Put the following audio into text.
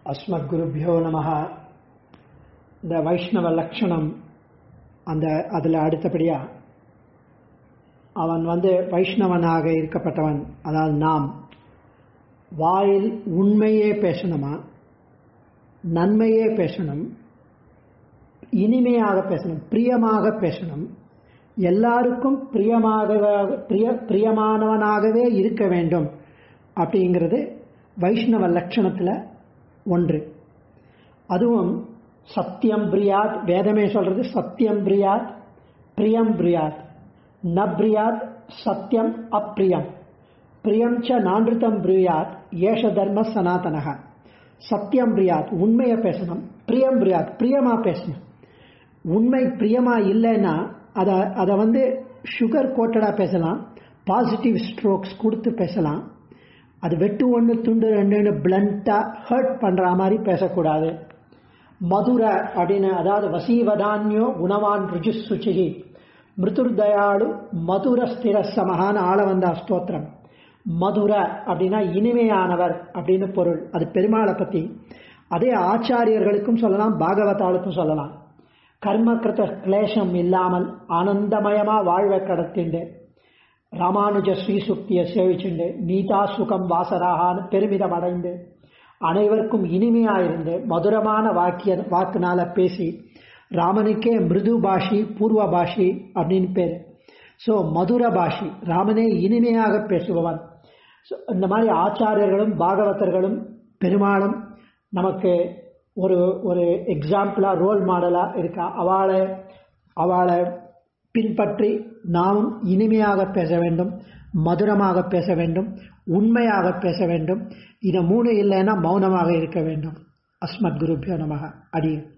அஸ்மத் குருபியோ நமஹ இந்த வைஷ்ணவ லட்சணம் அந்த அதில் அடுத்தபடியா அவன் வந்து வைஷ்ணவனாக இருக்கப்பட்டவன் அதாவது நாம் வாயில் உண்மையே பேசணுமா நன்மையே பேசணும் இனிமையாக பேசணும் பிரியமாக பேசணும் எல்லாருக்கும் பிரியமாக பிரிய பிரியமானவனாகவே இருக்க வேண்டும் அப்படிங்கிறது வைஷ்ணவ லட்சணத்தில் ஒன்று அதுவும் சத்தியம் பிரியாத் வேதமே சொல்றது சத்தியம் பிரியாத் பிரியம் பிரியாத் ந பிரியாத் சத்தியம் அப்பிரியம் பிரியம் ச நான்றுத்தம் பிரியாத் ஏஷ தர்ம சனாதனக சத்தியம் பிரியாத் உண்மையை பேசணும் பிரியம் பிரியாத் பிரியமா பேசணும் உண்மை பிரியமா இல்லைன்னா அதை அதை வந்து சுகர் கோட்டடா பேசலாம் பாசிட்டிவ் ஸ்ட்ரோக்ஸ் கொடுத்து பேசலாம் அது வெட்டு ஒன்று துண்டு ரெண்டுன்னு பிளண்டா ஹர்ட் பண்ற மாதிரி பேசக்கூடாது மதுர அப்படின்னு அதாவது வசீவதான்யோ குணவான் ருஜு சுச்சிகி மிருதுர்தயாளு மதுர ஸ்திர சமகான ஆள வந்த ஸ்தோத்திரம் மதுர அப்படின்னா இனிமையானவர் அப்படின்னு பொருள் அது பெருமாளை பத்தி அதே ஆச்சாரியர்களுக்கும் சொல்லலாம் பாகவதாளுக்கும் சொல்லலாம் கர்மகிருத கிளேசம் இல்லாமல் ஆனந்தமயமா வாழ்வை கடத்திண்டு ராமானுஜ ஸ்ரீசுக்தியை சேவிச்சுண்டு நீதா சுகம் வாசராகான்னு பெருமிதம் அடைந்து அனைவருக்கும் இனிமையா இருந்து மதுரமான வாக்கிய வாக்குனால பேசி ராமனுக்கே மிருது பாஷி பூர்வ பாஷி அப்படின்னு பேரு ஸோ மதுர பாஷி ராமனே இனிமையாக பேசுபவன் இந்த மாதிரி ஆச்சாரியர்களும் பாகவதர்களும் பெருமாளும் நமக்கு ஒரு ஒரு எக்ஸாம்பிளா ரோல் மாடலா இருக்கா அவளை அவளை பின்பற்றி நாமும் இனிமையாக பேச வேண்டும் மதுரமாக பேச வேண்டும் உண்மையாக பேச வேண்டும் இது மூணு இல்லைன்னா மௌனமாக இருக்க வேண்டும் அஸ்மத் குருபியோ நமக அடியும்